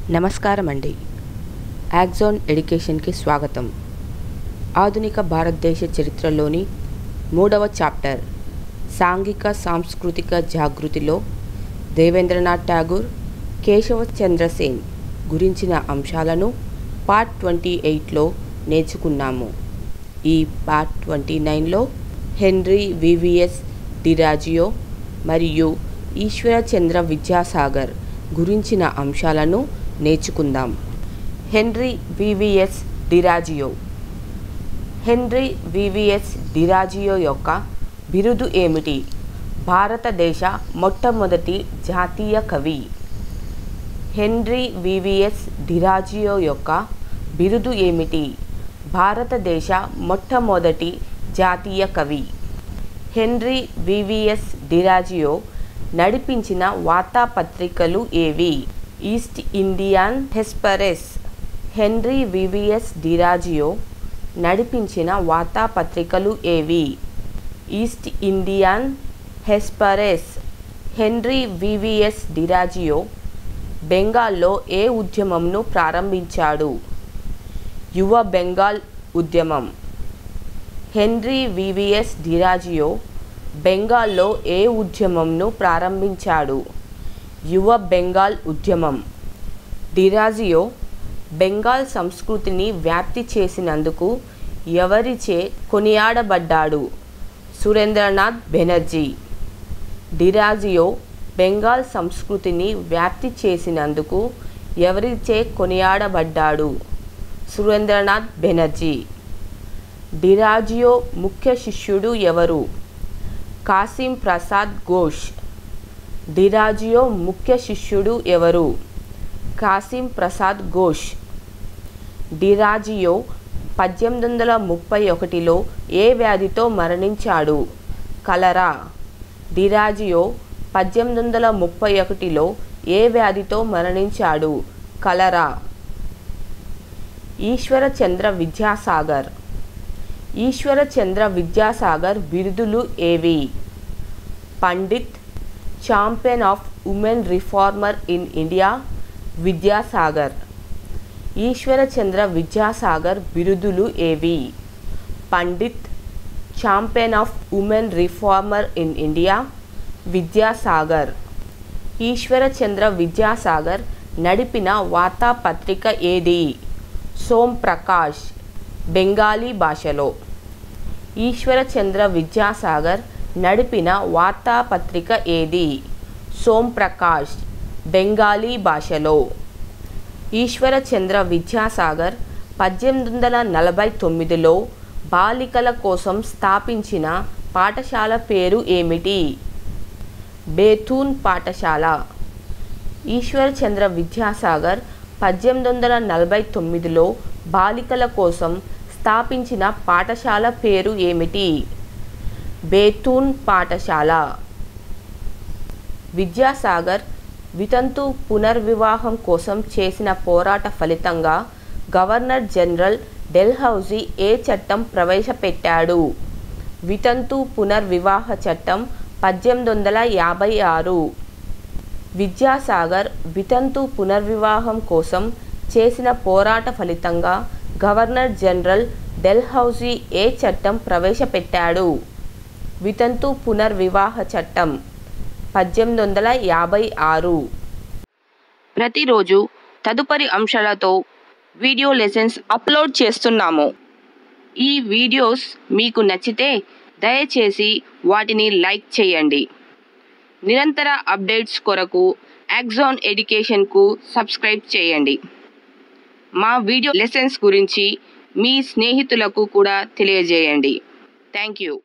నమస్కారం అండి యాక్జోన్ ఎడ్యుకేషన్కి స్వాగతం ఆధునిక భారతదేశ చరిత్రలోని మూడవ చాప్టర్ సాంఘిక సాంస్కృతిక జాగృతిలో దేవేంద్రనాథ్ ఠాగూర్ కేశవ చంద్రసేన్ గురించిన అంశాలను పార్ట్ ట్వంటీ ఎయిట్లో నేర్చుకున్నాము ఈ పార్ట్ ట్వంటీ నైన్లో హెన్రీ వివిఎస్ డిరాజియో మరియు ఈశ్వరచంద్ర విద్యాసాగర్ గురించిన అంశాలను నేర్చుకుందాం హెన్రీ వివిఎస్ డిరాజియో హెన్రీ వివిఎస్ డిరాజియో యొక్క బిరుదు ఏమిటి భారతదేశ మొట్టమొదటి జాతీయ కవి హెన్రీ వివిఎస్ డిరాజియో యొక్క బిరుదు ఏమిటి భారతదేశ మొట్టమొదటి జాతీయ కవి హెన్రీ వివిఎస్ డిరాజియో నడిపించిన వార్తాపత్రికలు ఏవి ఈస్ట్ ఇండియన్ హెస్పరెస్ హెన్రీ వివిఎస్ డిరాజియో నడిపించిన వార్తాపత్రికలు ఏవి ఈస్ట్ ఇండియన్ హెస్పరెస్ హెన్రీ వివిఎస్ డిరాజియో బెంగాల్లో ఏ ఉద్యమంను ప్రారంభించాడు యువ బెంగాల్ ఉద్యమం హెన్రీ వివిఎస్ డిరాజియో బెంగాల్లో ఏ ఉద్యమంను ప్రారంభించాడు యువ బెంగాల్ ఉద్యమం డిరాజియో బెంగాల్ సంస్కృతిని వ్యాప్తి చేసినందుకు ఎవరిచే కొనియాడబడ్డాడు సురేంద్రనాథ్ బెనర్జీ డిరాజియో బెంగాల్ సంస్కృతిని వ్యాప్తి చేసినందుకు ఎవరిచే కొనియాడబడ్డాడు సురేంద్రనాథ్ బెనర్జీ డిరాజియో ముఖ్య శిష్యుడు ఎవరు కాసిం ప్రసాద్ ఘోష్ డిరాజియో ముఖ్య శిష్యుడు ఎవరు కాసిం ప్రసాద్ ఘోష్ డిరాజియో పద్దెనిమిది వందల ముప్పై ఒకటిలో ఏ వ్యాధితో మరణించాడు కలరా డిరాజియో పద్దెనిమిది వందల ముప్పై ఒకటిలో ఏ వ్యాధితో మరణించాడు కలరా ఈశ్వరచంద్ర విద్యాసాగర్ ఈశ్వరచంద్ర విద్యాసాగర్ బిరుదులు ఏవి Pandit champion of women reformer in India Vidyasagar Ishwarchandra Vidyasagar బిరుదులు ఏవి Pandit champion of women reformer in India Vidyasagar Ishwarchandra Vidyasagar నడిపిన వార్తాపత్రిక ఏది సోం ప్రకాష్ బెంగాలీ భాషలో ఈశ్వరచంద్ర విద్యాసాగర్ నడిపిన వార్తాపత్రిక ఏది సోం ప్రకాష్ బెంగాలీ భాషలో ఈశ్వరచంద్ర విద్యాసాగర్ పద్దెనిమిది వందల నలభై తొమ్మిదిలో బాలికల కోసం స్థాపించిన పాఠశాల పేరు ఏమిటి బేతూన్ పాఠశాల ఈశ్వరచంద్ర విద్యాసాగర్ పద్దెనిమిది వందల నలభై తొమ్మిదిలో బాలికల కోసం స్థాపించిన పాఠశాల పేరు ఏమిటి బేతూన్ పాఠశాల విద్యాసాగర్ వితంతు పునర్వివాహం కోసం చేసిన పోరాట ఫలితంగా గవర్నర్ జనరల్ డెల్హౌజీ ఏ చట్టం ప్రవేశపెట్టాడు వితంతు పునర్వివాహ చట్టం పద్దెనిమిది వందల యాభై ఆరు విద్యాసాగర్ వితంతు పునర్వివాహం కోసం చేసిన పోరాట ఫలితంగా గవర్నర్ జనరల్ డెల్హౌజీ ఏ చట్టం ప్రవేశపెట్టాడు వితంతు పునర్వివాహ చట్టం పద్దెనిమిది వందల యాభై ఆరు ప్రతిరోజు తదుపరి అంశాలతో వీడియో లెసన్స్ అప్లోడ్ చేస్తున్నాము ఈ వీడియోస్ మీకు నచ్చితే దయచేసి వాటిని లైక్ చేయండి నిరంతర అప్డేట్స్ కొరకు యాక్జాన్ ఎడ్యుకేషన్కు సబ్స్క్రైబ్ చేయండి మా వీడియో లెసన్స్ గురించి మీ స్నేహితులకు కూడా తెలియజేయండి థ్యాంక్ యూ